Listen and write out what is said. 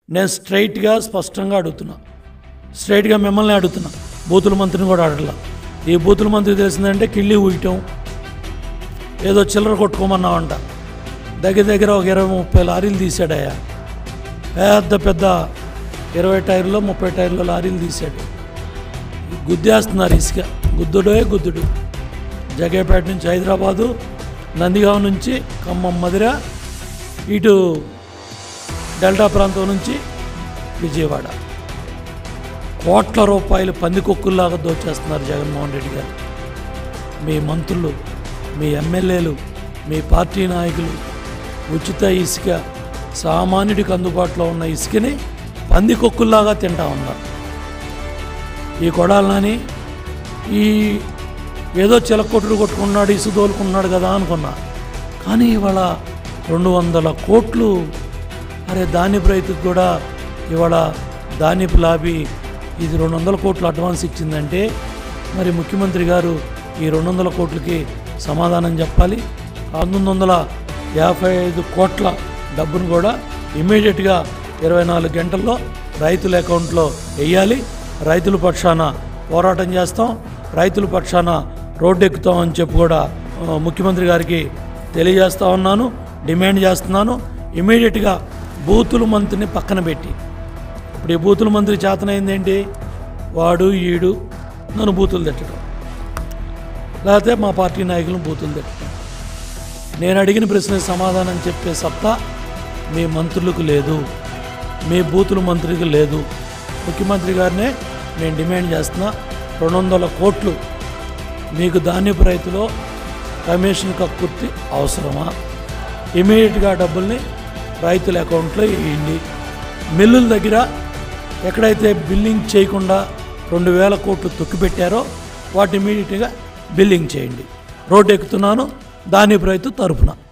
నేను స్ట్రైట్గా స్పష్టంగా అడుగుతున్నా స్ట్రైట్గా మిమ్మల్ని అడుగుతున్నా బూతుల మంత్రిని కూడా అడగల ఈ బూతుల మంత్రి తెలిసిందంటే కిళ్ళి ఊయటం ఏదో చిల్లర కొట్టుకోమన్నావంట దగ్గర దగ్గర ఒక ఇరవై ముప్పై లారీలు తీసాడయ్యా పెద్ద పెద్ద ఇరవై టైర్లో ముప్పై టైర్లో లారీలు తీశాడు గుద్దేస్తున్నారు ఇసుక గుద్దుడే గుద్దుడు జగేపేట నుంచి హైదరాబాదు నందిగాం నుంచి ఖమ్మం మదిర ఇటు డెల్టా ప్రాంతం నుంచి విజయవాడ కోట్ల రూపాయలు పందికొక్కుల్లాగా దోచేస్తున్నారు జగన్మోహన్ రెడ్డి గారు మీ మంత్రులు మీ ఎమ్మెల్యేలు మీ పార్టీ నాయకులు ఉచిత ఇసుక సామాన్యుడికి అందుబాటులో ఉన్న ఇసుకని పందికొక్కుల్లాగా తింటా ఉన్నారు ఈ కొడాలని ఈ ఏదో చిలకొట్టుడు కొట్టుకున్నాడు ఇసు తోలుకున్నాడు కదా అనుకున్నా కానీ ఇవాళ రెండు వందల కోట్లు అరే ధాన్యపు రైతుకు కూడా ఇవాళ ధాన్యపు లాబీ ఇది రెండు వందల కోట్లు అడ్వాన్స్ ఇచ్చిందంటే మరి ముఖ్యమంత్రి గారు ఈ రెండు వందల కోట్లకి సమాధానం చెప్పాలి పంతొమ్మిది వందల యాభై ఐదు కోట్ల డబ్బును కూడా ఇమీడియట్గా ఇరవై నాలుగు గంటల్లో రైతుల అకౌంట్లో వేయాలి రైతుల పక్షాన పోరాటం చేస్తాం రైతుల పక్షాన రోడ్డు ఎక్కుతాం అని చెప్పి కూడా ఆ, ముఖ్యమంత్రి గారికి తెలియజేస్తా ఉన్నాను డిమాండ్ చేస్తున్నాను ఇమీడియట్గా బూతుల మంత్రిని పక్కన పెట్టి ఇప్పుడు ఈ బూతుల మంత్రి చేతనైంది ఏంటి వాడు ఈడు నన్ను బూతులు తిట్టడం లేకపోతే మా పార్టీ నాయకులను బూతులు తిట్టడం నేను అడిగిన ప్రశ్నకు సమాధానం చెప్పే సత్తా మీ మంత్రులకు లేదు మీ బూతుల మంత్రికి లేదు ముఖ్యమంత్రి గారినే నేను డిమాండ్ చేస్తున్నా రెండు వందల కోట్లు మీకు ధాన్యపు రైతులో కమిషన్ కక్కుర్తి అవసరమా ఇమీడియట్గా డబ్బుల్ని రైతుల అకౌంట్లో వేయండి మిల్లుల దగ్గర ఎక్కడైతే బిల్లింగ్ చేయకుండా రెండు వేల కోట్లు తొక్కిపెట్టారో వాటి ఇమీడియట్గా బిల్లింగ్ చేయండి రోడ్డు ఎక్కుతున్నాను ధాన్యపు రైతు తరపున